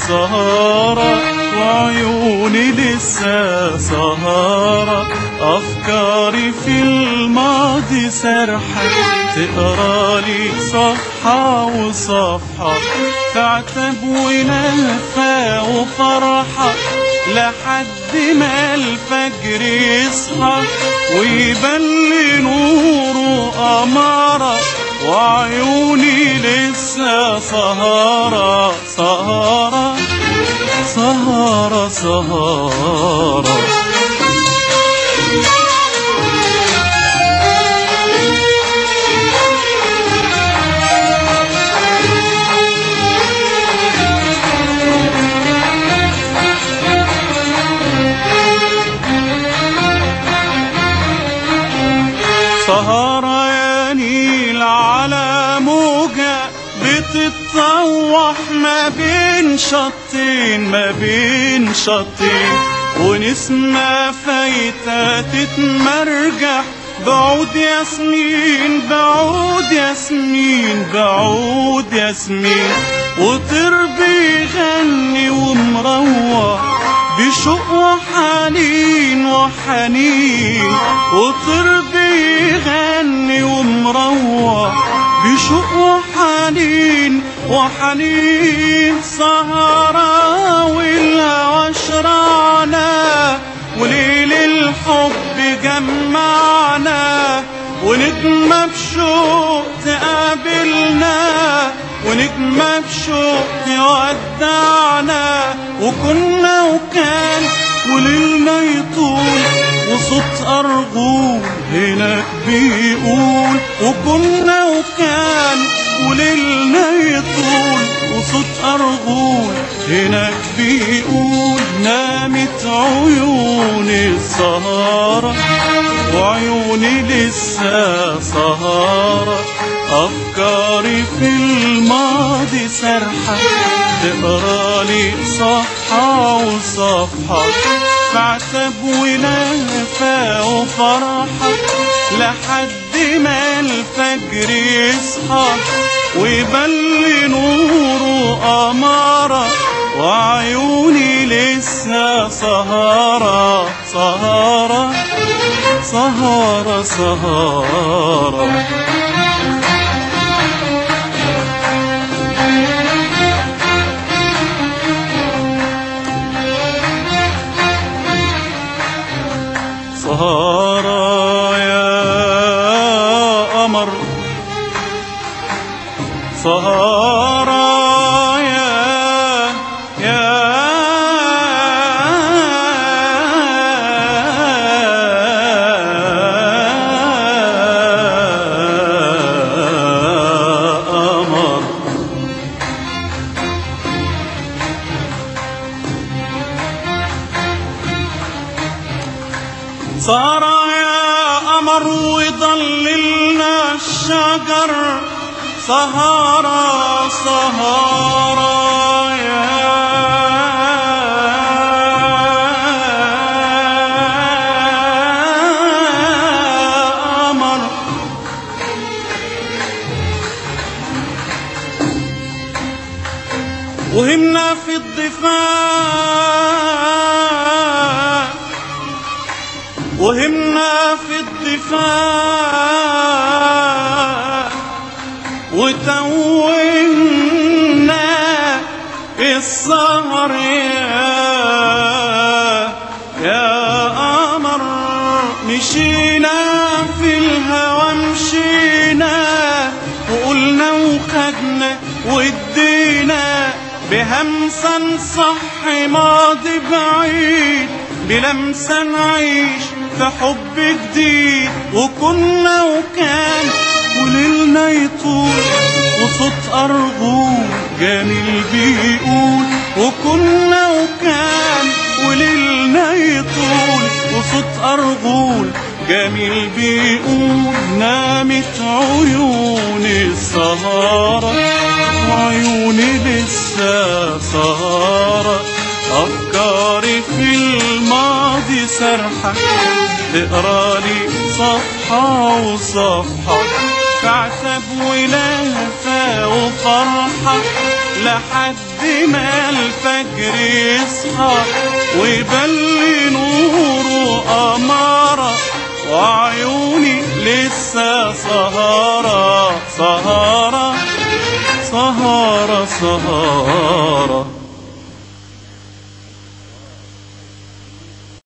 سهارة وعيوني لسه سهارة أفكاري في الماضي سرحة تقرا لي صفحة وصفحة في عتب ونفى وفرحة لحد ما الفجر يصحى ويبان لي نوره أمارة وعيوني لسه سهارة سهارة سهارة سهارة سهرة يا نيل على موجة بتتطوح ما بين شطين ما بين شطين ونسمة فايتة تتمرجح بعود ياسمين بعود ياسمين بعود ياسمين وطير بيغني ومروح بشوق وحنين وحنين وطير بيغني ومروح بشوق وحنين وحنين سهرة والهوى شرعنا وليل الحب جمعنا ونجمة بشوق تقابلنا ونجمة بشوق تودعنا وكنا وكان وليلنا يطول وصوت أرغول هناك بيقول وكنا وكان وليلنا يطول وصوت أرغول هناك بيقول نامت عيوني السهارة وعيوني لسه سهارة أفكاري في الماضي سرحة تقرا لي صفحة وصفحة في عتب ولهفة وفرحة لحد ما الفجر يصحى ويبل نوره أمارة وعيوني لسه سهارة سهارة سهارة سهارة سهارة يا قمر سهارة يا يا قمر سهرة يا قمر وضللنا الشجر سهرة سهرة يا قمر وهمنا في الضفاف وهمنا في الضفاف وتوهنا في السهر يا يا قمر مشينا في الهوى مشينا وقلنا وخدنا وادينا بهمسة نصح ماضي بعيد بلمسة نعيش في حب جديد وكنا وكان وليلنا يطول وصوت أرغول جميل بيقول وكنا وكان وليلنا يطول وصوت أرغول جميل بيقول نامت عيوني السهارة وعيوني لسه سهارة أفكاري في الماضي سرحة تقرا لي صفحة وصفحة في عتب ولهفة وفرحة لحد ما الفجر يصحى ويبلي نوره أمارة وعيوني لسه سهارة سهارة سهارة سهارة